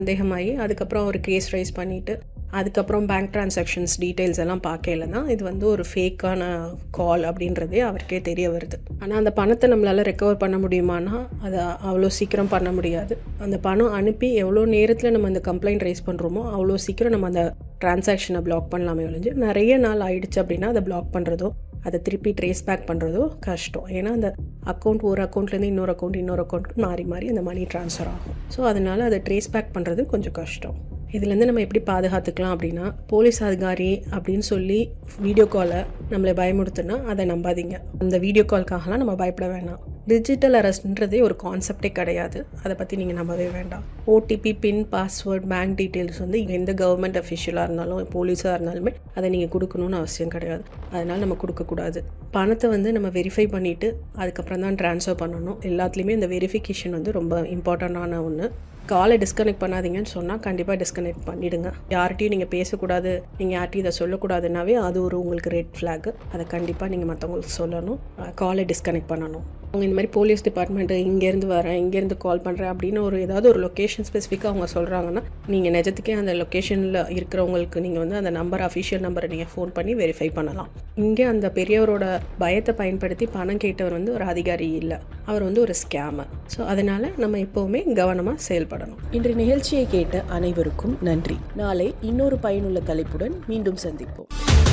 சந்தேகமாகி அதுக்கப்புறம் ஒரு case rice பண்ணிவிட்டு அதுக்கப்புறம் பேங்க் டிரான்சாக்ஷன்ஸ் டீட்டெயில்ஸ் எல்லாம் பார்க்கல தான் இது வந்து ஒரு ஃபேக்கான கால் அப்படின்றதே அவருக்கே தெரிய வருது ஆனால் அந்த பணத்தை நம்மளால் ரெக்கவர் பண்ண முடியுமானா அதை அவ்வளோ சீக்கிரம் பண்ண முடியாது அந்த பணம் அனுப்பி எவ்வளோ நேரத்தில் நம்ம அந்த கம்ப்ளைண்ட் ரைஸ் பண்ணுறோமோ அவ்வளோ சீக்கிரம் நம்ம அந்த டிரான்சாக்ஷனை பிளாக் பண்ணலாமே ஒழிஞ்சு நிறைய நாள் ஆயிடுச்சு அப்படின்னா அதை பிளாக் பண்ணுறதோ அதை திருப்பி ட்ரேஸ் பேக் பண்ணுறதோ கஷ்டம் ஏன்னா அந்த அக்கௌண்ட் ஒரு அக்கௌண்ட்லேருந்து இன்னொரு அக்கௌண்ட் இன்னொரு அக்கௌண்ட்டுக்கு மாறி மாறி அந்த மணி ட்ரான்ஸ்ஃபர் ஆகும் ஸோ அதனால் அதை ட்ரேஸ் பேக் பண்ணுறது கொஞ்சம் கஷ்டம் இதுலேருந்து நம்ம எப்படி பாதுகாத்துக்கலாம் அப்படின்னா போலீஸ் அதிகாரி அப்படின்னு சொல்லி வீடியோ காலை நம்மளை பயமுறுத்துனா அதை நம்பாதீங்க அந்த வீடியோ கால்க்காகலாம் நம்ம பயப்பட வேணாம் டிஜிட்டல் அரெஸ்ட்ன்றதே ஒரு கான்செப்டே கிடையாது அதை பற்றி நீங்கள் நம்பவே வேண்டாம் OTP PIN password bank details வந்து எந்த கவர்மெண்ட் அஃபிஷியலாக இருந்தாலும் போலீஸாக இருந்தாலுமே அதை நீங்கள் கொடுக்கணும்னு அவசியம் கிடையாது அதனால் நம்ம கொடுக்கக்கூடாது பணத்தை வந்து நம்ம வெரிஃபை பண்ணிவிட்டு அதுக்கப்புறம் தான் ட்ரான்ஸ்ஃபர் பண்ணணும் எல்லாத்துலேயுமே இந்த வெரிஃபிகேஷன் வந்து ரொம்ப இம்பார்ட்டண்ட்டான ஒன்று காலை டிஸ்கனெக்ட் பண்ணாதீங்கன்னு சொன்னால் கண்டிப்பாக டிஸ்கனெக்ட் பண்ணிவிடுங்க யார்கிட்டையும் நீங்கள் பேசக்கூடாது நீங்கள் யார்ட்டையும் இதை சொல்லக்கூடாதுனாவே அது ஒரு உங்களுக்கு ரெட் ஃப்ளாக் அதை கண்டிப்பாக நீங்கள் மற்றவங்களுக்கு சொல்லணும் காலை டிஸ்கனெக்ட் பண்ணணும் அவங்க இந்த மாதிரி போலீஸ் டிபார்ட்மெண்ட்டு இங்கேருந்து வரேன் இங்கேருந்து கால் பண்ணுறேன் அப்படின்னு ஒரு ஏதாவது ஒரு லொக்கேஷன் ஸ்பெசிஃபிக்காக அவங்க சொல்கிறாங்கன்னா நீங்கள் நிஜத்துக்கே அந்த லொக்கேஷனில் இருக்கிறவங்களுக்கு நீங்கள் வந்து அந்த நம்பர் அஃபிஷியல் நம்பரை நீங்கள் ஃபோன் பண்ணி வெரிஃபை பண்ணலாம் இங்கே அந்த பெரியவரோட பயத்தை பயன்படுத்தி பணம் கேட்டவர் வந்து ஒரு அதிகாரி இல்லை அவர் வந்து ஒரு ஸ்கேமர் ஸோ அதனால் நம்ம எப்போவுமே கவனமாக செயல்படணும் இன்று நிகழ்ச்சியை கேட்ட அனைவருக்கும் நன்றி நாளை இன்னொரு பயனுள்ள தலைப்புடன் மீண்டும் சந்திப்போம்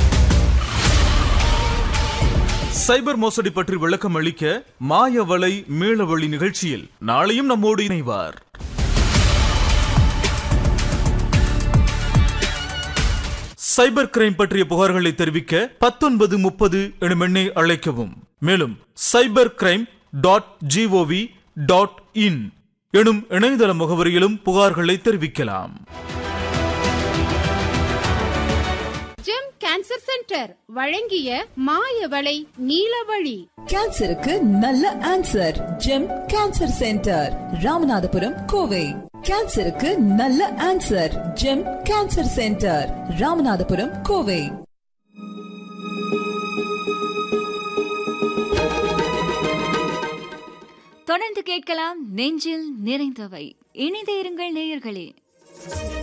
சைபர் மோசடி பற்றி விளக்கம் அளிக்க மாயவலை மீளவழி நிகழ்ச்சியில் நாளையும் நம்மோடு இணைவார் சைபர் கிரைம் பற்றிய புகார்களை தெரிவிக்க பத்தொன்பது முப்பது எனும் எண்ணை அழைக்கவும் மேலும் cyber crime dot G O V dot in எனும் இணையதள முகவரியிலும் புகார்களை தெரிவிக்கலாம் ஜெம் கேன்சர் சென்டர் வழங்கிய மாயவளை நீலவழி கேன்சருக்கு நல்ல answer GEM cancer centre Ramanathapuram Kovai கேன்சருக்கு நல்ல answer GEM cancer centre Ramanathapuram Kovai தொடர்ந்து கேட்கலாம் நெஞ்சில் நிறைந்தவை இணைந்து இருங்கள் நேயர்களே